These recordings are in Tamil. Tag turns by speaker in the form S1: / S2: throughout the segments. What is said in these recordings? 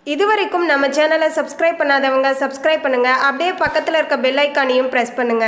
S1: இதுவரைக்கும் நம்ம சேனலை சப்ஸ்கிரைப் பண்ணாதவங்க சப்ஸ்கிரைப் பண்ணுங்க அப்படியே பக்கத்தில் இருக்க பெல் ஐக்கானையும் ப்ரெஸ் பண்ணுங்க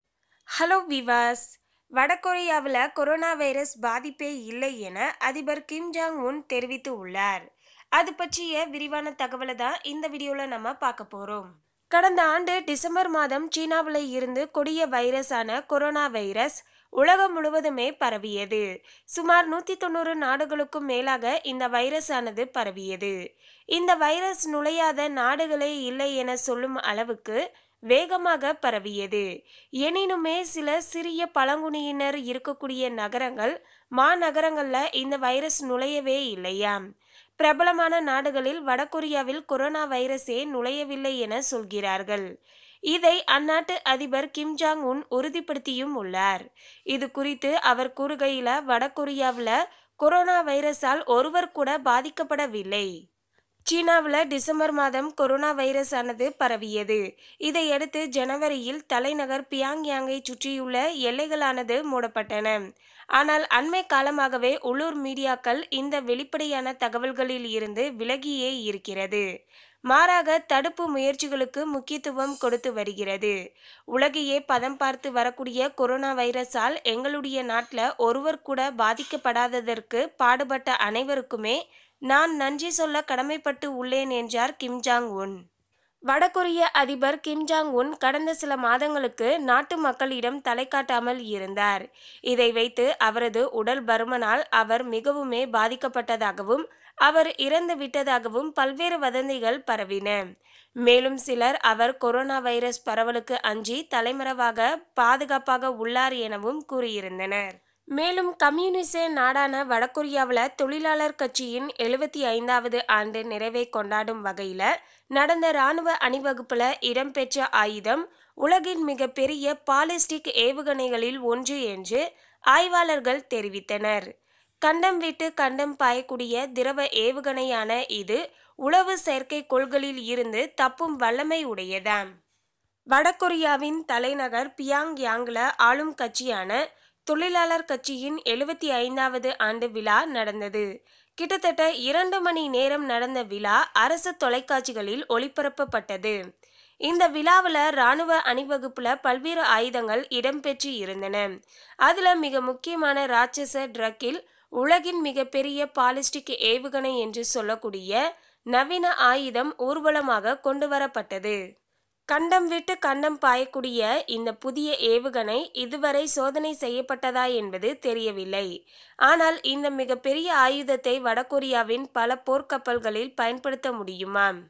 S2: ஹலோ விவாஸ் வடகொரியாவில் கொரோனா வைரஸ் பாதிப்பே இல்லை என அதிபர் கிம் ஜாங் உன் தெரிவித்து உள்ளார் அது பற்றிய விரிவான தகவலை தான் இந்த வீடியோவில் நம்ம பார்க்க போகிறோம் கடந்த ஆண்டு டிசம்பர் மாதம் சீனாவில் இருந்து கொடிய வைரஸான கொரோனா வைரஸ் உலகம் முழுவதுமே பரவியது சுமார் நூற்றி தொண்ணூறு நாடுகளுக்கும் மேலாக இந்த வைரஸானது பரவியது இந்த வைரஸ் நுழையாத நாடுகளே இல்லை என சொல்லும் அளவுக்கு வேகமாக பரவியது எனினுமே சில சிறிய பழங்குடியினர் இருக்கக்கூடிய நகரங்கள் மாநகரங்கள்ல இந்த வைரஸ் நுழையவே இல்லையாம் பிரபலமான நாடுகளில் வடகொரியாவில் கொரோனா வைரஸே நுழையவில்லை என சொல்கிறார்கள் இதை அந்நாட்டு அதிபர் கிம் ஜாங் உன் உறுதிப்படுத்தியும் உள்ளார் இது குறித்து அவர் கூறுகையில் வடகொரியாவில் கொரோனா வைரஸால் ஒருவர் கூட பாதிக்கப்படவில்லை சீனாவில் டிசம்பர் மாதம் கொரோனா வைரஸ் ஆனது பரவியது இதையடுத்து ஜனவரியில் தலைநகர் பியாங்யாங்கை சுற்றியுள்ள எல்லைகளானது மூடப்பட்டன ஆனால் அண்மை காலமாகவே உள்ளூர் மீடியாக்கள் இந்த வெளிப்படையான தகவல்களில் இருந்து விலகியே இருக்கிறது மாறாக தடுப்பு முயற்சிகளுக்கு முக்கியத்துவம் கொடுத்து வருகிறது உலகையே பதம் பார்த்து வரக்கூடிய கொரோனா வைரஸால் எங்களுடைய நாட்டில் ஒருவர் கூட பாதிக்கப்படாததற்கு பாடுபட்ட அனைவருக்குமே நான் நன்றி சொல்ல கடமைப்பட்டு உள்ளேன் என்றார் கிம் ஜாங் உன் வடகொரிய அதிபர் கிம் ஜாங் உன் கடந்த சில மாதங்களுக்கு நாட்டு மக்களிடம் தலை காட்டாமல் இருந்தார் இதை வைத்து அவரது உடல் பருமனால் அவர் மிகவுமே பாதிக்கப்பட்டதாகவும் அவர் இறந்து விட்டதாகவும் பல்வேறு வதந்திகள் பரவின மேலும் சிலர் அவர் கொரோனா வைரஸ் பரவலுக்கு அஞ்சி தலைமறைவாக பாதுகாப்பாக உள்ளார் எனவும் கூறியிருந்தனர் மேலும் கம்யூனிச நாடான வடகொரியாவில் தொழிலாளர் கட்சியின் எழுபத்தி ஐந்தாவது ஆண்டு நிறைவை கொண்டாடும் வகையில் நடந்த இராணுவ அணிவகுப்பில் இடம்பெற்ற ஆயுதம் உலகின் மிகப்பெரிய பாலிஸ்டிக் ஏவுகணைகளில் ஒன்று என்று ஆய்வாளர்கள் தெரிவித்தனர் கண்டம் விட்டு கண்டம் பாயக்கூடிய திரவ ஏவுகணையான இது உளவு செயற்கைக்கோள்களில் இருந்து தப்பும் வல்லமை உடையதாம் வடகொரியாவின் தலைநகர் பியாங் யாங்ல ஆளும் கட்சியான தொழிலாளர் கட்சியின் எழுபத்தி ஐந்தாவது ஆண்டு விழா நடந்தது கிட்டத்தட்ட இரண்டு மணி நேரம் நடந்த விழா அரசு தொலைக்காட்சிகளில் ஒளிபரப்பப்பட்டது இந்த விழாவில் இராணுவ அணிவகுப்புல பல்வேறு ஆயுதங்கள் இடம்பெற்று இருந்தன அதுல மிக முக்கியமான ராட்சச ட்ரக்கில் உலகின் மிகப்பெரிய பாலிஸ்டிக் ஏவுகணை என்று சொல்லக்கூடிய நவீன ஆயுதம் ஊர்வலமாக கொண்டு வரப்பட்டது கண்டம் விட்டு கண்டம் பாயக்கூடிய இந்த புதிய ஏவுகணை இதுவரை சோதனை செய்யப்பட்டதா என்பது தெரியவில்லை ஆனால் இந்த மிகப்பெரிய ஆயுதத்தை வடகொரியாவின் பல போர்க்கப்பல்களில் பயன்படுத்த முடியுமாம்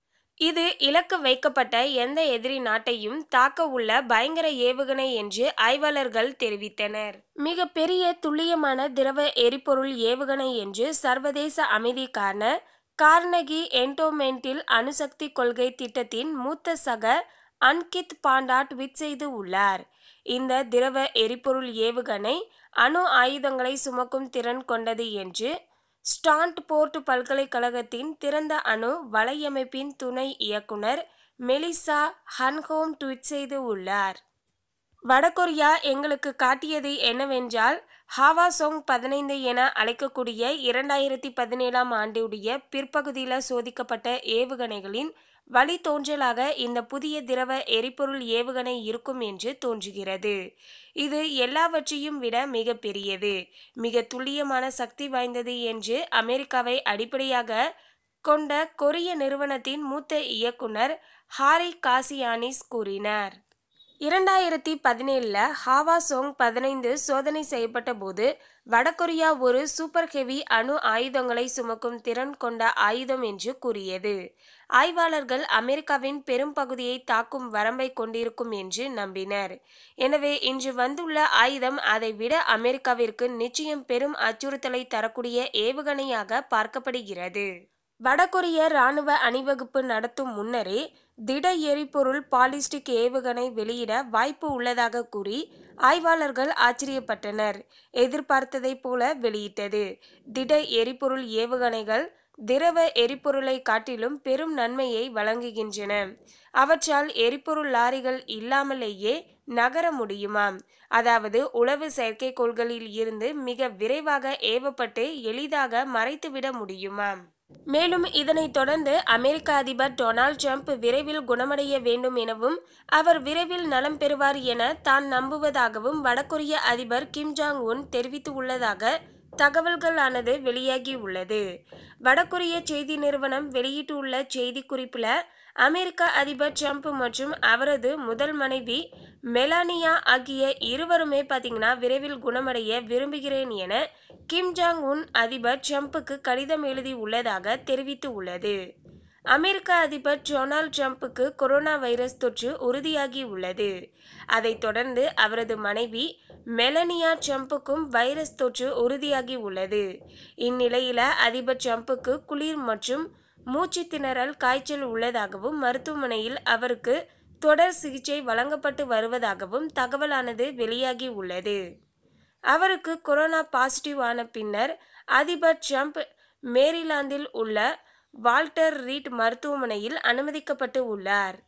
S2: இது இலக்கு வைக்கப்பட்ட எந்த எதிரி நாட்டையும் தாக்க உள்ள பயங்கர ஏவுகணை என்று ஆய்வாளர்கள் தெரிவித்தனர் மிக பெரிய துல்லியமான திரவ எரிபொருள் ஏவுகணை என்று சர்வதேச அமைதிக்கான கார்னகி என்டோமெண்டில் அணுசக்தி கொள்கை திட்டத்தின் மூத்த சக அன்கித் பாண்டா ட்வீட் செய்து உள்ளார் இந்த திரவ எரிபொருள் ஏவுகணை அணு ஆயுதங்களை சுமக்கும் திறன் கொண்டது என்று ஸ்டாண்ட் போர்ட் பல்கலைக்கழகத்தின் திறந்த அணு வலையமைப்பின் துணை இயக்குனர் மெலிசா ஹன்ஹோம் ட்வீட் செய்து உள்ளார் வடகொரியா எங்களுக்கு காட்டியது என்னவென்றால் ஹாவாசோங் பதினைந்து என அழைக்கக்கூடிய இரண்டாயிரத்தி பதினேழாம் ஆண்டுடைய பிற்பகுதியில் சோதிக்கப்பட்ட ஏவுகணைகளின் வழித்தோன்றலாக இந்த புதிய திரவ எரிபொருள் ஏவுகணை இருக்கும் என்று தோன்றுகிறது இது எல்லாவற்றையும் விட மிக பெரியது மிக துல்லியமான சக்தி வாய்ந்தது என்று அமெரிக்காவை அடிப்படையாக கொண்ட கொரிய நிறுவனத்தின் மூத்த இயக்குனர் ஹாரி காசியானிஸ் கூறினார் இரண்டாயிரத்தி பதினேழில் ஹாவாசோங் பதினைந்து சோதனை செய்யப்பட்ட போது வடகொரியா ஒரு சூப்பர் ஹெவி அணு ஆயுதங்களை சுமக்கும் திறன் கொண்ட ஆயுதம் என்று கூறியது ஆய்வாளர்கள் அமெரிக்காவின் பெரும் பகுதியை தாக்கும் வரம்பை கொண்டிருக்கும் என்று நம்பினர் எனவே இன்று வந்துள்ள ஆயுதம் அதை விட அமெரிக்காவிற்கு நிச்சயம் பெரும் அச்சுறுத்தலை தரக்கூடிய ஏவுகணையாக பார்க்கப்படுகிறது வடகொரிய இராணுவ அணிவகுப்பு நடத்தும் முன்னரே திட எரிபொருள் பாலிஸ்டிக் ஏவுகணை வெளியிட வாய்ப்பு உள்ளதாக கூறி ஆய்வாளர்கள் ஆச்சரியப்பட்டனர் எதிர்பார்த்ததை போல வெளியிட்டது திட எரிபொருள் ஏவுகணைகள் திரவ எரிபொருளை காட்டிலும் பெரும் நன்மையை வழங்குகின்றன அவற்றால் எரிபொருள் லாரிகள் இல்லாமலேயே நகர முடியுமாம் அதாவது உளவு செயற்கைக்கோள்களில் இருந்து மிக விரைவாக ஏவப்பட்டு எளிதாக மறைத்துவிட முடியுமாம் மேலும் இதனைத் தொடர்ந்து அமெரிக்க அதிபர் டொனால்ட் ட்ரம்ப் விரைவில் குணமடைய வேண்டும் எனவும் அவர் விரைவில் நலம் பெறுவார் என தான் நம்புவதாகவும் வடகொரிய அதிபர் கிம் ஜாங் உன் தெரிவித்துள்ளதாக தகவல்களானது வெளியாகி உள்ளது வடகொரிய செய்தி நிறுவனம் வெளியிட்டுள்ள செய்திக்குறிப்பில் அமெரிக்க அதிபர் ட்ரம்ப் மற்றும் அவரது முதல் மனைவி மெலானியா ஆகிய இருவருமே பார்த்தீங்கன்னா விரைவில் குணமடைய விரும்புகிறேன் என கிம் ஜாங் உன் அதிபர் ட்ரம்புக்கு கடிதம் எழுதி உள்ளதாக தெரிவித்து உள்ளது அமெரிக்க அதிபர் டொனால்ட் ட்ரம்புக்கு கொரோனா வைரஸ் தொற்று உறுதியாகி உள்ளது அதைத் தொடர்ந்து அவரது மனைவி மெலனியா ட்ரம்புக்கும் வைரஸ் தொற்று உறுதியாகி உள்ளது இந்நிலையில அதிபர் ட்ரம்புக்கு குளிர் மற்றும் மூச்சு திணறல் காய்ச்சல் உள்ளதாகவும் மருத்துவமனையில் அவருக்கு தொடர் சிகிச்சை வழங்கப்பட்டு வருவதாகவும் தகவலானது வெளியாகி உள்ளது அவருக்கு கொரோனா பாசிட்டிவ் ஆன பின்னர் அதிபர் ட்ரம்ப் மேரிலாந்தில் உள்ள வால்டர் ரீட் மருத்துவமனையில் அனுமதிக்கப்பட்டு உள்ளார்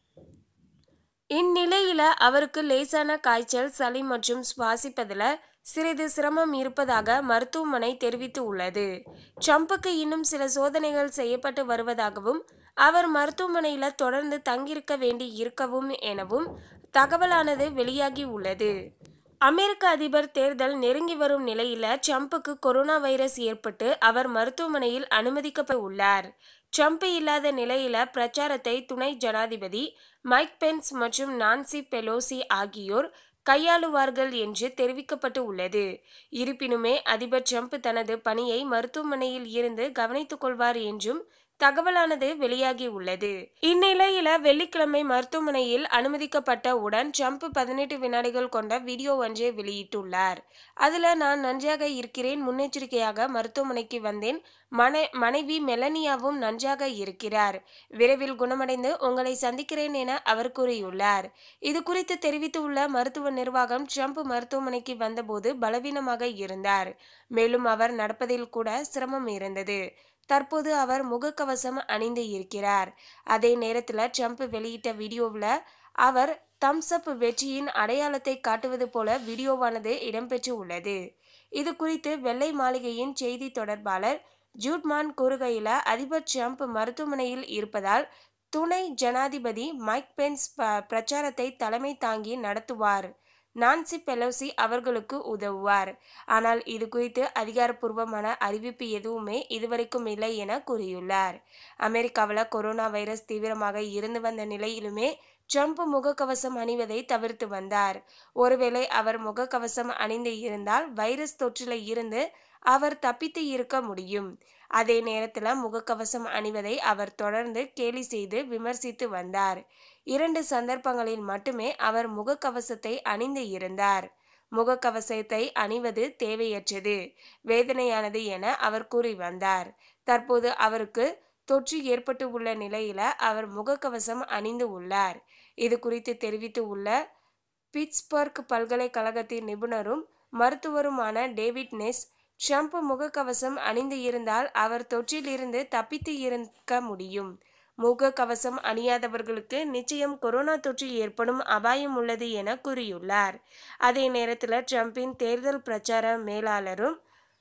S2: இந்நிலையில அவருக்கு லேசான காய்ச்சல் சளி மற்றும் சுவாசிப்பதில் சிறிது சிரமம் இருப்பதாக மருத்துவமனை தெரிவித்து உள்ளது ட்ரம்புக்கு இன்னும் சில சோதனைகள் செய்யப்பட்டு வருவதாகவும் அவர் மருத்துவமனையில் தொடர்ந்து தங்கியிருக்க வேண்டி இருக்கவும் எனவும் தகவலானது வெளியாகி உள்ளது அமெரிக்க அதிபர் தேர்தல் நெருங்கி வரும் நிலையில ட்ரம்புக்கு கொரோனா வைரஸ் ஏற்பட்டு அவர் மருத்துவமனையில் அனுமதிக்கப்பட உள்ளார் ட்ரம்ப் இல்லாத நிலையில பிரச்சாரத்தை துணை ஜனாதிபதி மைக் பென்ஸ் மற்றும் நான்சி பெலோசி ஆகியோர் கையாளுவார்கள் என்று தெரிவிக்கப்பட்டு உள்ளது இருப்பினுமே அதிபர் ட்ரம்ப் தனது பணியை மருத்துவமனையில் இருந்து கவனித்துக் கொள்வார் என்றும் தகவலானது வெளியாகி உள்ளது இந்நிலையில வெள்ளிக்கிழமை மருத்துவமனையில் அனுமதிக்கப்பட்ட உடன் ட்ரம்ப் பதினெட்டு வினாடிகள் கொண்ட வீடியோ ஒன்றை வெளியிட்டுள்ளார் அதுல நான் நன்றாக இருக்கிறேன் முன்னெச்சரிக்கையாக மருத்துவமனைக்கு வந்தேன் மனை மனைவி மெலனியாவும் நன்றாக இருக்கிறார் விரைவில் குணமடைந்து உங்களை சந்திக்கிறேன் என அவர் கூறியுள்ளார் இது குறித்து தெரிவித்துள்ள மருத்துவ நிர்வாகம் ட்ரம்ப் மருத்துவமனைக்கு வந்தபோது பலவீனமாக இருந்தார் மேலும் அவர் நடப்பதில் கூட சிரமம் இருந்தது தற்போது அவர் முகக்கவசம் அணிந்து இருக்கிறார் அதே நேரத்தில் ட்ரம்ப் வெளியிட்ட வீடியோவில் அவர் தம்ஸ் அப் வெற்றியின் அடையாளத்தை காட்டுவது போல வீடியோவானது இடம்பெற்று உள்ளது இது குறித்து வெள்ளை மாளிகையின் செய்தி தொடர்பாளர் ஜூட்மான் கூறுகையில் அதிபர் ட்ரம்ப் மருத்துவமனையில் இருப்பதால் துணை ஜனாதிபதி மைக் பென்ஸ் ப- பிரச்சாரத்தை தலைமை தாங்கி நடத்துவார் நான்சி பெலோசி அவர்களுக்கு உதவுவார் ஆனால் இது குறித்து அதிகாரப்பூர்வமான அறிவிப்பு எதுவுமே இதுவரைக்கும் இல்லை என கூறியுள்ளார் அமெரிக்காவில் கொரோனா வைரஸ் தீவிரமாக இருந்து வந்த நிலையிலுமே ட்ரம்ப் முகக்கவசம் அணிவதை தவிர்த்து வந்தார் ஒருவேளை அவர் முகக்கவசம் அணிந்து இருந்தால் வைரஸ் தொற்றில் இருந்து அவர் தப்பித்து இருக்க முடியும் அதே நேரத்தில் முகக்கவசம் அணிவதை அவர் தொடர்ந்து கேலி செய்து விமர்சித்து வந்தார் இரண்டு சந்தர்ப்பங்களில் மட்டுமே அவர் முகக்கவசத்தை அணிந்து இருந்தார் முகக்கவசத்தை அணிவது தேவையற்றது வேதனையானது என அவர் கூறி வந்தார் தற்போது அவருக்கு தொற்று ஏற்பட்டு உள்ள நிலையில அவர் முகக்கவசம் அணிந்து உள்ளார் இது குறித்து தெரிவித்து உள்ள பிட்ஸ்பர்க் பல்கலைக்கழகத்தின் நிபுணரும் மருத்துவருமான டேவிட் நெஸ் ட்ரம்ப் முகக்கவசம் அணிந்து இருந்தால் அவர் தொற்றிலிருந்து தப்பித்து இருக்க முடியும் முகக்கவசம் அணியாதவர்களுக்கு நிச்சயம் கொரோனா தொற்று ஏற்படும் அபாயம் உள்ளது என கூறியுள்ளார் அதே நேரத்தில் ட்ரம்பின் தேர்தல் பிரச்சார மேலாளரும்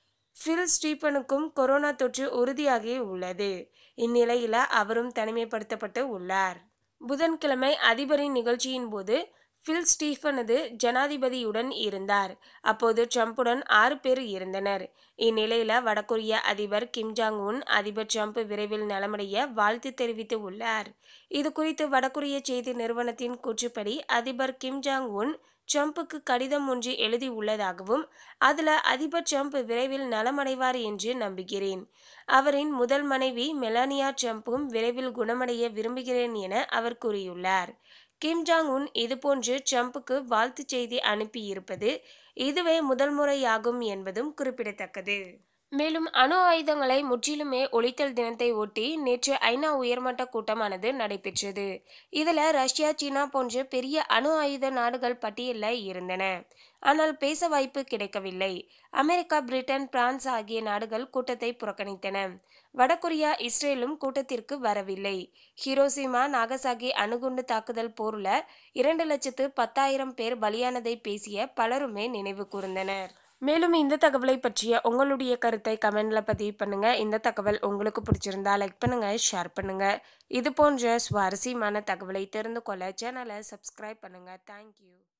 S2: ஃபில் ஸ்டீபனுக்கும் கொரோனா தொற்று உறுதியாகி உள்ளது இந்நிலையில அவரும் தனிமைப்படுத்தப்பட்டு உள்ளார் புதன்கிழமை அதிபரின் நிகழ்ச்சியின் போது ஃபில் ஸ்டீஃபனது ஜனாதிபதியுடன் இருந்தார் அப்போது ட்ரம்புடன் ஆறு பேர் இருந்தனர் இந்நிலையில வடகொரிய அதிபர் கிம் ஜாங் உன் அதிபர் ட்ரம்ப் விரைவில் நலமடைய வாழ்த்து தெரிவித்து உள்ளார் இது குறித்து வடகொரிய செய்தி நிறுவனத்தின் கூற்றுப்படி அதிபர் கிம் ஜாங் உன் ட்ரம்புக்கு கடிதம் ஒன்று எழுதி உள்ளதாகவும் அதுல அதிபர் ட்ரம்ப் விரைவில் நலமடைவார் என்று நம்புகிறேன் அவரின் முதல் மனைவி மெலானியா ட்ரம்பும் விரைவில் குணமடைய விரும்புகிறேன் என அவர் கூறியுள்ளார் கிம் ஜாங் உன் இதுபோன்று ட்ரம்புக்கு வாழ்த்துச் செய்தி அனுப்பியிருப்பது இதுவே முதல் முறையாகும் என்பதும் குறிப்பிடத்தக்கது மேலும் அணு ஆயுதங்களை முற்றிலுமே ஒழித்தல் தினத்தை ஒட்டி நேற்று ஐநா உயர்மட்ட கூட்டமானது நடைபெற்றது இதில் ரஷ்யா சீனா போன்ற பெரிய அணு ஆயுத நாடுகள் பட்டியலில் இருந்தன ஆனால் பேச வாய்ப்பு கிடைக்கவில்லை அமெரிக்கா பிரிட்டன் பிரான்ஸ் ஆகிய நாடுகள் கூட்டத்தை புறக்கணித்தன வடகொரியா இஸ்ரேலும் கூட்டத்திற்கு வரவில்லை ஹிரோசிமா நாகசாகி அணுகுண்டு தாக்குதல் போர்ல இரண்டு லட்சத்து பத்தாயிரம் பேர் பலியானதை பேசிய பலருமே நினைவு கூர்ந்தனர் மேலும் இந்த தகவலை பற்றிய உங்களுடைய கருத்தை கமெண்ட்ல பதிவு பண்ணுங்க இந்த தகவல் உங்களுக்கு பிடிச்சிருந்தா லைக் பண்ணுங்க ஷேர் பண்ணுங்க இது போன்ற சுவாரஸ்யமான தகவலை தெரிந்து கொள்ள சேனலை சப்ஸ்கிரைப் பண்ணுங்க தேங்க்யூ